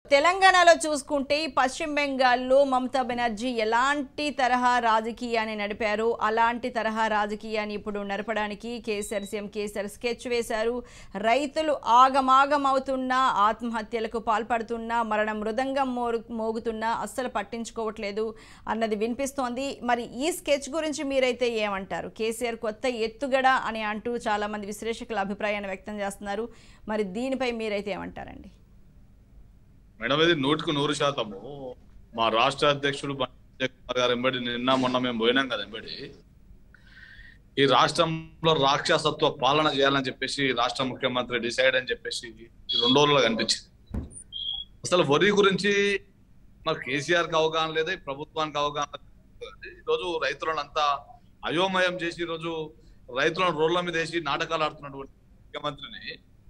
తెలంగాణలో చూసుకుంటే పశ్చిమ బెంగాల్లో మమతా బెనర్జీ ఎలాంటి తరహా రాజకీయాన్ని నడిపారో అలాంటి తరహా రాజకీయాన్ని ఇప్పుడు నడపడానికి కేసీఆర్ సీఎం కేసీఆర్ స్కెచ్ వేశారు రైతులు ఆగమాగం అవుతున్నా ఆత్మహత్యలకు పాల్పడుతున్నా మరణ మృదంగం మోరు మోగుతున్నా అస్సలు పట్టించుకోవట్లేదు అన్నది వినిపిస్తోంది మరి ఈ స్కెచ్ గురించి మీరైతే ఏమంటారు కేసీఆర్ కొత్త ఎత్తుగడ అని అంటూ చాలామంది విశ్లేషకుల అభిప్రాయాన్ని వ్యక్తం చేస్తున్నారు మరి దీనిపై మీరైతే ఏమంటారండి మేడం ఇది నూటికి నూరు శాతము మా రాష్ట్ర అధ్యక్షుడు బండి సంజయ్ కుమార్ గారు ఎంబడి నిన్న మొన్న మేము పోయినాం కదా ఎంబడి ఈ రాష్ట్రంలో రాక్షసత్వ పాలన చేయాలని చెప్పేసి రాష్ట్ర ముఖ్యమంత్రి డిసైడ్ అని చెప్పేసి ఈ రెండు రోజుల్లో కనిపించింది అసలు వరి గురించి మరి కేసీఆర్ కి అవగాహన లేదా ఈ ప్రభుత్వానికి అవగాహన లేదు. ఈరోజు రైతులను అంతా అయోమయం చేసి ఈరోజు రైతులను రోడ్ల మీద వేసి నాటకాలు ఆడుతున్నటువంటి ముఖ్యమంత్రిని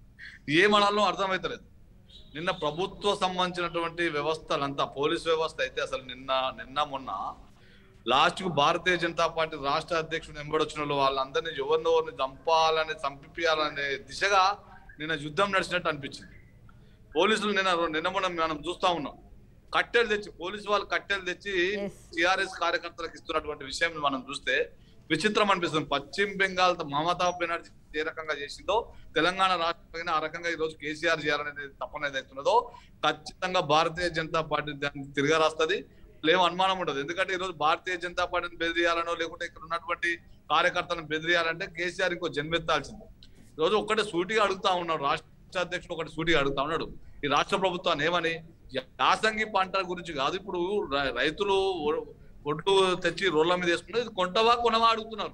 ఏమనాలో అర్థమైతలేదు నిన్న ప్రభుత్వ సంబంధించినటువంటి వ్యవస్థలంతా పోలీస్ వ్యవస్థ అయితే అసలు నిన్న నిన్న మొన్న లాస్ట్ కు భారతీయ జనతా పార్టీ రాష్ట్ర అధ్యక్షుడు ఎంబడొచ్చిన వాళ్ళు వాళ్ళందరినీ ఎవరినో ఎవరిని చంపాలని చంపిపియాలనే దిశగా నిన్న యుద్ధం నడిచినట్టు అనిపించింది పోలీసులు నిన్న నిన్న మొన్న మనం చూస్తా ఉన్నాం కట్టెలు తెచ్చి పోలీసు వాళ్ళు కట్టెలు తెచ్చి Yes. టిఆర్ఎస్ కార్యకర్తలకు ఇస్తున్నటువంటి విషయం మనం చూస్తే విచిత్రం అనిపిస్తుంది పశ్చిమ బెంగాల్ మమతా బెనర్జీ ఏ రకంగా చేసిందో తెలంగాణ రాష్ట్రం ఆ రకంగా ఈ రోజు కేసీఆర్ చేయాలనేది తప్పన ఏదైతున్నదో ఖచ్చితంగా భారతీయ జనతా పార్టీ దాన్ని తిరగరాస్తుంది ఏం అనుమానం ఉండదు ఎందుకంటే ఈ రోజు భారతీయ జనతా పార్టీని బెదిరియాలనో లేకుంటే ఇక్కడ ఉన్నటువంటి కార్యకర్తలను బెదిరియాలంటే కేసీఆర్ ఇంకో జన్మెత్తాల్సింది ఈ రోజు ఒక్కటే సూటిగా అడుగుతా ఉన్నాడు రాష్ట్ర అధ్యక్షుడు ఒకటి సూటిగా అడుగుతా ఉన్నాడు ఈ రాష్ట్ర ప్రభుత్వాన్ని ఏమని యాసంగి పంటల గురించి కాదు ఇప్పుడు రై- రైతులు ఒ- ఒడ్లు తెచ్చి రోడ్ల మీద వేసుకున్నారు ఇది కొంటవా కొనవా అడుగుతున్నారు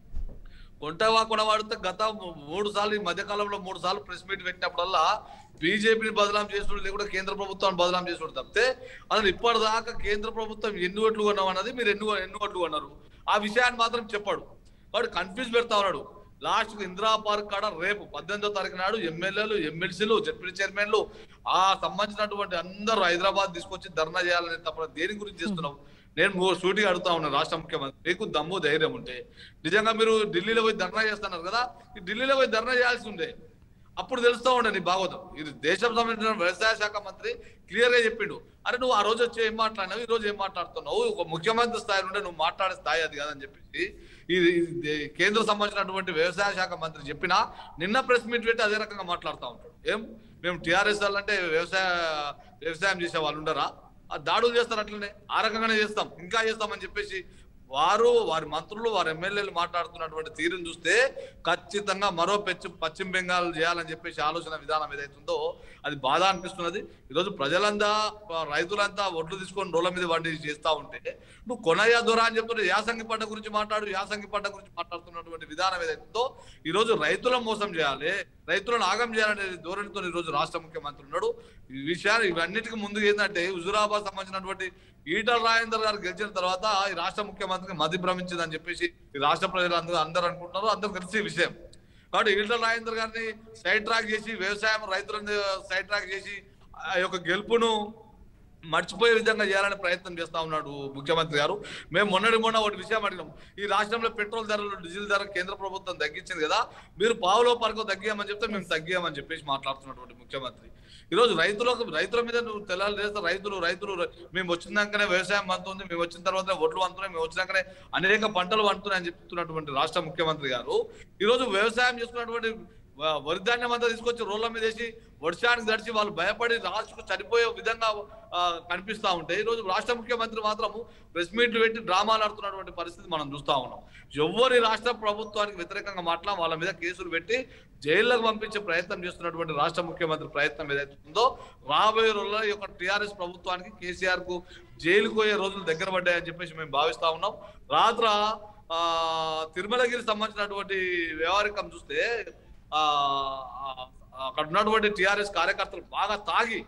కొంటవా కొనవా అడిగితే గత మూడు సార్లు ఈ మధ్య కాలంలో మూడు సార్లు ప్రెస్ మీట్ పెట్టినప్పుడల్లా బీజేపీని బదలాం చేసుడు లేకుండా కేంద్ర ప్రభుత్వాన్ని బదలాం చేసుడు తప్పితే అసలు ఇప్పటిదాకా కేంద్ర ప్రభుత్వం ఎన్ని ఓట్లు కొన్నాం అన్నది మీరు ఎన్ని ఎన్ని ఓట్లు కొన్నారు ఆ విషయాన్ని మాత్రం చెప్పాడు కాబట్టి కన్ఫ్యూజ్ పెడతా ఉన్నాడు లాస్ట్ కు ఇందిరా పార్క్ కాడ రేపు పద్దెనిమిదో తారీఖు నాడు ఎమ్మెల్యేలు ఎమ్మెల్సీలు జడ్పీ చైర్మన్లు ఆ సంబంధించినటువంటి అందరూ హైదరాబాద్ తీసుకొచ్చి ధర్నా చేయాలని తప్ప దేని గురించి చేస్తున్నావు నేను మూ- సూటిగా అడుగుతా ఉన్నాను రాష్ట్ర ముఖ్యమంత్రి మీకు దమ్ము ధైర్యం ఉంటే నిజంగా మీరు ఢిల్లీలో పోయి ధర్నా చేస్తున్నారు కదా ఈ ఢిల్లీలో పోయి ధర్నా చేయాల్సి ఉండే అప్పుడు తెలుస్తా ఉండే నీ భాగవతం ఇది దేశం సంబంధించిన వ్యవసాయ శాఖ మంత్రి క్లియర్ గా చెప్పిండు అరే నువ్వు ఆ రోజు వచ్చి ఏం మాట్లాడినావు ఈ రోజు ఏం మాట్లాడుతున్నావు ఒక ముఖ్యమంత్రి స్థాయి నుండి నువ్వు మాట్లాడే స్థాయి అది కాదని చెప్పేసి ఇది ఇది కేంద్ర సంబంధించినటువంటి వ్యవసాయ శాఖ మంత్రి చెప్పినా నిన్న ప్రెస్ మీట్ పెట్టి అదే రకంగా మాట్లాడుతూ ఉంటాడు ఏం మేము టిఆర్ఎస్ అంటే వ్యవసాయ వ్యవసాయం చేసే వాళ్ళు ఉండరా ఆ దాడులు చేస్తారు అట్లనే ఆ రకంగానే చేస్తాం ఇంకా చేస్తామని చెప్పేసి వారు వారి మంత్రులు వారి ఎమ్మెల్యేలు మాట్లాడుతున్నటువంటి తీరును చూస్తే ఖచ్చితంగా మరో పెచ్చు పశ్చిమ బెంగాల్ చేయాలని చెప్పేసి ఆలోచన విధానం ఏదైతుందో అది బాధ అనిపిస్తున్నది ఈరోజు ప్రజలంతా ఆ, రైతులంతా ఒడ్లు తీసుకొని రోడ్ల మీద వండి చేస్తా ఉంటే నువ్వు కొనయ్య దొర అని చెప్తుంటే యాసంగి పంట గురించి మాట్లాడు యాసంగి పంట గురించి మాట్లాడుతున్నటువంటి విధానం ఏదైతుందో ఈ రోజు రైతులను మోసం చేయాలి రైతులను ఆగం చేయాలనే ధోరణితో ఈ రోజు రాష్ట్ర ముఖ్యమంత్రి ఉన్నాడు ఈ విషయాలు ఇవన్నిటికీ ముందు ఏంటంటే హుజురాబాద్ సంబంధించినటువంటి ఈటల రాజేందర్ గారు గెలిచిన తర్వాత ఈ రాష్ట్ర ముఖ్యమంత్రికి మతి భ్రమించిందని చెప్పేసి ఈ రాష్ట్ర ప్రజలు అందరూ అందరూ అనుకుంటున్నారు అందరూ తెలిసే విషయం కాబట్టి ఈటల రాజేందర్ గారిని సైడ్ ట్రాక్ చేసి వ్యవసాయం రైతులను సైడ్ ట్రాక్ చేసి ఆ యొక్క గెలుపును మర్చిపోయే విధంగా చేయాలని ప్రయత్నం చేస్తా ఉన్నాడు ముఖ్యమంత్రి గారు మేము మొన్నటి మొన్న ఒకటి విషయం అడిగినాం ఈ రాష్ట్రంలో పెట్రోల్ ధరలు డీజిల్ ధర కేంద్ర ప్రభుత్వం తగ్గించింది కదా మీరు పావులో పరకు తగ్గామని చెప్తే మేము తగ్గామని చెప్పేసి మాట్లాడుతున్నటువంటి ముఖ్యమంత్రి ఈ రోజు రైతులకు రైతుల మీద నువ్వు తెల్లాలి చేస్తే రైతులు రైతులు మేము వచ్చినాకనే వ్యవసాయం వంతుంది మేము వచ్చిన తర్వాత ఒడ్లు వంతున్నాయి మేము వచ్చినాకనే అనేక పంటలు వండుతున్నాయని చెప్తున్నటువంటి రాష్ట్ర ముఖ్యమంత్రి గారు ఈ రోజు వ్యవసాయం చేసుకున్నటువంటి వ- వరి ధాన్యం అంతా తీసుకొచ్చి రోడ్ల మీద వేసి వర్షానికి తడిచి వాళ్ళు భయపడి రాష్ట్రకు చనిపోయే విధంగా ఆ, కనిపిస్తా ఉంటే ఈ రోజు రాష్ట్ర ముఖ్యమంత్రి మాత్రము ప్రెస్ మీట్లు పెట్టి డ్రామాలు ఆడుతున్నటువంటి పరిస్థితి మనం చూస్తా ఉన్నాం ఎవరి రాష్ట్ర ప్రభుత్వానికి వ్యతిరేకంగా మాట్లా వాళ్ళ మీద కేసులు పెట్టి జైల్లోకి పంపించే ప్రయత్నం చేస్తున్నటువంటి రాష్ట్ర ముఖ్యమంత్రి ప్రయత్నం ఏదైతే ఉందో రాబోయే రోజుల్లో ఈ యొక్క టిఆర్ఎస్ ప్రభుత్వానికి కేసీఆర్ కు జైలుకు పోయే రోజులు దగ్గర పడ్డాయని చెప్పేసి మేము భావిస్తా ఉన్నాం రాత్ర ఆ తిరుమలగిరి సంబంధించినటువంటి వ్యవహారికం చూస్తే ఆ ఆ, అక్కడ ఉన్నటువంటి టిఆర్ఎస్ కార్యకర్తలు బాగా తాగి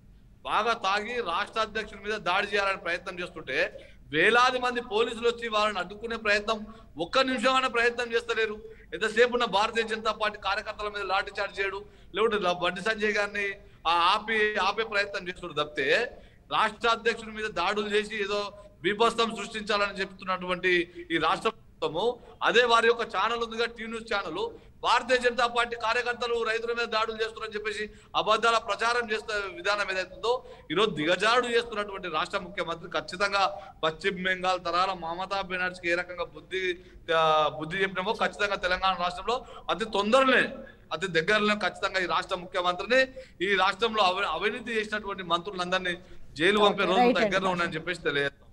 బాగా తాగి రాష్ట్ర అధ్యక్షుడి మీద దాడి చేయాలని ప్రయత్నం చేస్తుంటే వేలాది మంది పోలీసులు వచ్చి వాళ్ళని అడ్డుకునే ప్రయత్నం ఒక్క నిమిషమైన ప్రయత్నం చేస్తలేరు ఎంతసేపు ఉన్న భారతీయ జనతా పార్టీ కార్యకర్తల మీద లాఠీ చార్జ్ చేయడు లేకుంటే ల- బండి సంజయ్ గారిని ఆ ఆపి ఆపే ప్రయత్నం చేస్తున్నారు తప్పితే రాష్ట్ర అధ్యక్షుడి మీద దాడులు చేసి ఏదో బీభత్సం సృష్టించాలని చెప్తున్నటువంటి ఈ రాష్ట్ర ప్రభుత్వము అదే వారి యొక్క ఛానల్ ఉందిగా T news channel Bharatiya Janata party కార్యకర్తలు రైతుల మీద దాడులు చేస్తున్నారని చెప్పేసి అబద్ధాల ప్రచారం చేస్తున్న విధానం ఏదైతుందో ఈరోజు దిగజాడు చేస్తున్నటువంటి రాష్ట్ర ముఖ్యమంత్రి ఖచ్చితంగా పశ్చిమ బెంగాల్ తరాల మమతా బెనర్జీకి ఏ రకంగా బుద్ధి ఆ, బుద్ధి చెప్పినామో ఖచ్చితంగా తెలంగాణ రాష్ట్రంలో అతి తొందరనే అతి దగ్గరలో ఖచ్చితంగా ఈ రాష్ట్ర ముఖ్యమంత్రిని ఈ రాష్ట్రంలో అవి- అవినీతి చేసినటువంటి మంత్రులందరినీ జైలు పంపే రోజు Right అండి. దగ్గరలో ఉన్నాయని చెప్పేసి తెలియజేస్తాం